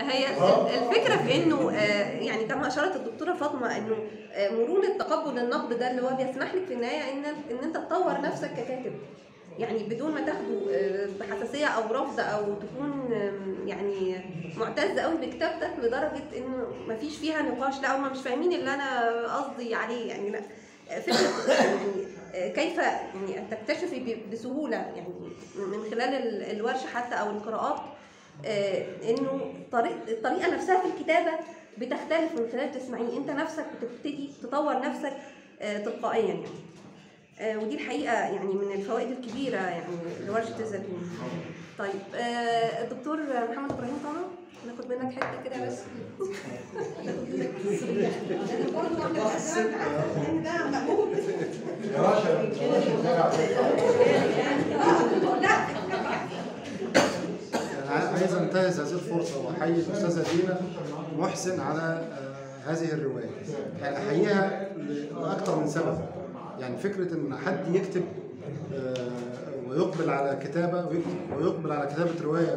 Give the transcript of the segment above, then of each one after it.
هي ال- الفكره في انه آه، يعني كما اشارت الدكتوره فاطمه انه آه، مرونه تقبل النقد ده اللي هو بيسمح لك في النهايه ان ان انت تطور نفسك ككاتب يعني بدون ما تاخده آه، بحساسيه او رفض او تكون آم، يعني معتز قوي بكتابتك لدرجه انه ما فيش فيها نقاش لا هم مش فاهمين اللي انا قصدي عليه يعني لا آه، فكره يعني آه، كيف يعني أن تكتشفي ب- بسهوله يعني من خلال ال- الورشه حتى او القراءات آه، انه طريق الطريقه نفسها في الكتابه بتختلف من خلال تسمعيه انت نفسك بتبتدي تطور نفسك آه، تلقائيا يعني آه، ودي الحقيقه يعني من الفوائد الكبيره يعني لورشه الزيتون طيب آه، الدكتور محمد ابراهيم طه ناخد منك حته كده بس يا باشا لا أنا عايز انتهز هذه الفرصه واحيي الاستاذه دينا محسن على آه، هذه الروايه يعني احييها ل- لاكثر من سبب يعني فكره ان حد يكتب آه، ويقبل على كتابه ويكتب- ويقبل على كتابه روايه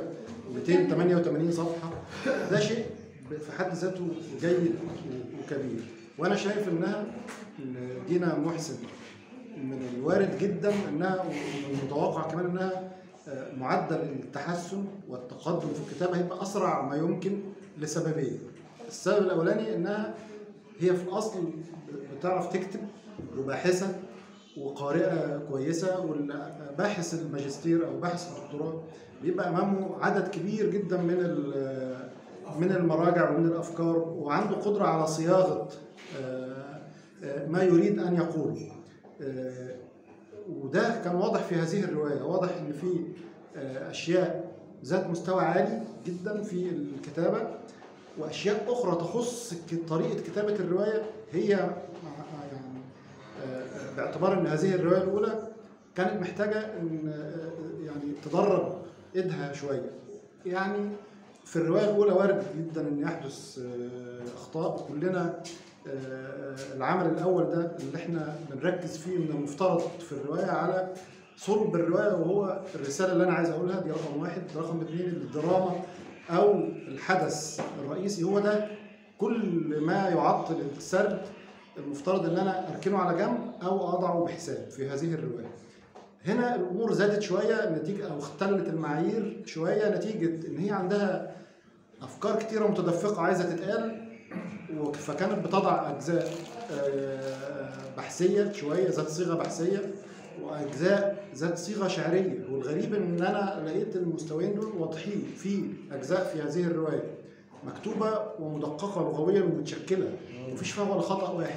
288 صفحه ده شيء في حد ذاته جيد وكبير وانا شايف انها إن دينا محسن من الوارد جدا انها ومن المتوقع كمان انها آه، معدل التحسن والتقدم في الكتابه هيبقى اسرع ما يمكن لسببين. السبب الاولاني انها هي في الاصل بتعرف تكتب وباحثه وقارئه كويسه والباحث الماجستير او باحث الدكتوراه بيبقى امامه عدد كبير جدا من ال- من المراجع ومن الافكار وعنده قدره على صياغه آه، آه، ما يريد ان يقوله. آه، وده كان واضح في هذه الروايه واضح ان في آه، اشياء ذات مستوى عالي جدا في الكتابه واشياء اخرى تخص ك- طريقه كتابه الروايه هي مع- يعني آه، آه، باعتبار ان هذه الروايه الاولى كانت محتاجه ان آه، يعني تدرب ايدها شويه يعني في الروايه الاولى وارد جدا ان يحدث آه، اخطاء كلنا آه، العمل الاول ده اللي احنا بنركز فيه من المفترض في الروايه على صلب الروايه وهو الرساله اللي انا عايز اقولها دي رقم واحد رقم اثنين الدراما او الحدث الرئيسي هو ده كل ما يعطل السرد المفترض ان انا اركنه على جنب او اضعه بحساب في هذه الروايه. هنا الامور زادت شويه نتيجه او اختلت المعايير شويه نتيجه ان هي عندها افكار كتيره متدفقه عايزه تتقال وك- فكانت بتضع اجزاء آه، بحثيه شويه ذات صيغه بحثيه واجزاء ذات صيغه شعريه والغريب ان انا لقيت المستويين دول واضحين في اجزاء في هذه الروايه مكتوبه ومدققه لغويا ومتشكله مفيش فيها ولا خطا واحد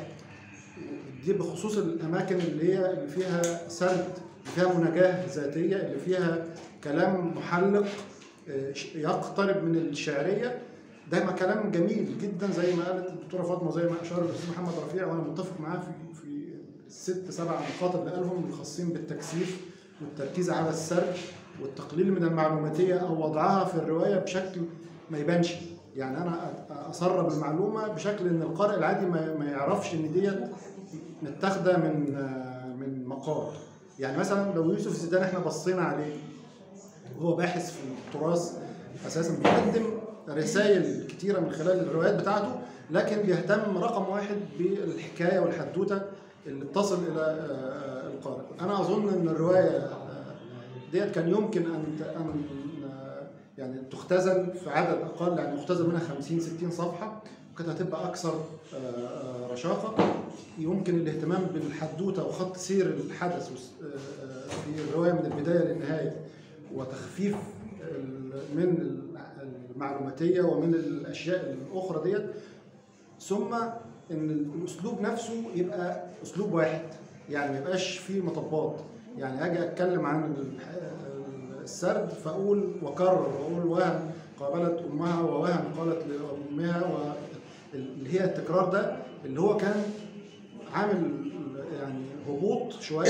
دي بخصوص الاماكن اللي هي اللي فيها سرد اللي فيها مناجاه ذاتيه اللي فيها كلام محلق آه، ش- يقترب من الشعريه ده ما كلام جميل جدا زي ما قالت الدكتوره فاطمه زي ما اشار الاستاذ محمد رفيع وانا متفق معاه في في الست سبع نقاط اللي قالهم الخاصين بالتكثيف والتركيز على السرد والتقليل من المعلوماتيه او وضعها في الروايه بشكل ما يبانش يعني انا أ- اسرب المعلومه بشكل ان القارئ العادي ما ما يعرفش ان ديت متاخده من آه، من مقال يعني مثلا لو يوسف زيدان احنا بصينا عليه وهو باحث في التراث اساسا بيقدم رسائل كتيره من خلال الروايات بتاعته لكن بيهتم رقم واحد بالحكايه والحدوته اللي بتصل الى آه، القارئ. انا اظن ان الروايه آه، ديت كان يمكن ان ت- ان آه، يعني تختزل في عدد اقل يعني مختزل منها 50 60 صفحه وكانت هتبقى اكثر آه، آه، رشاقه يمكن الاهتمام بالحدوته وخط سير الحدث وس- آه، آه، في الروايه من البدايه للنهايه وتخفيف ال- من المعلوماتيه ومن الاشياء الاخرى ديت ثم ان الاسلوب نفسه يبقى اسلوب واحد يعني ما يبقاش فيه مطبات يعني اجي اتكلم عن ال- السرد فاقول واكرر واقول وهم قابلت امها ووهم قالت لامها و- اللي هي التكرار ده اللي هو كان عامل يعني هبوط شويه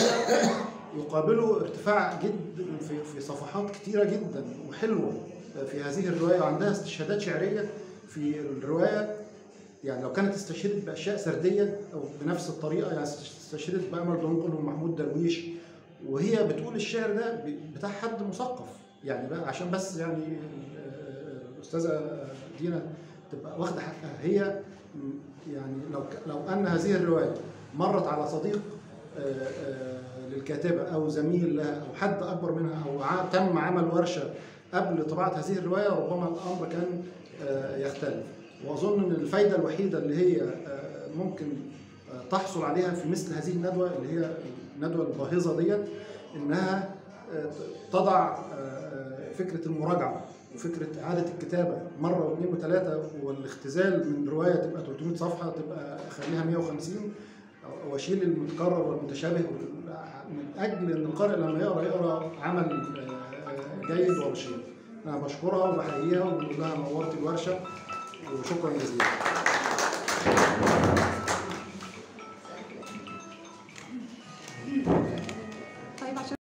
يقابله ارتفاع جدا في في صفحات كتيره جدا وحلوه في هذه الروايه وعندها استشهادات شعريه في الروايه يعني لو كانت استشهدت باشياء سرديه او بنفس الطريقه يعني استشهدت بامل دنقل ومحمود درويش وهي بتقول الشعر ده ب- بتاع حد مثقف يعني بقى عشان بس يعني الاستاذه دينا تبقى واخده حقها هي يعني لو لو ان هذه الروايه مرت على صديق آه، آه، للكاتبه او زميل لها او حد اكبر منها او ع- تم عمل ورشه قبل طباعه هذه الروايه ربما الامر كان آه، يختلف واظن ان الفايده الوحيده اللي هي آه، ممكن آه، تحصل عليها في مثل هذه الندوه اللي هي الندوه الباهظه ديت انها آه، تضع آه، آه، فكره المراجعه وفكره اعاده الكتابه مره واثنين وثلاثه والاختزال من روايه تبقى 300 صفحه تبقى خليها 150 واشيل المتكرر والمتشابه وال- من اجل ان القارئ لما يقرا يقرا عمل آه، جيد ورشيد. انا بشكرها وبحييها وبقول لها نورت الورشه وشكرا جزيلا.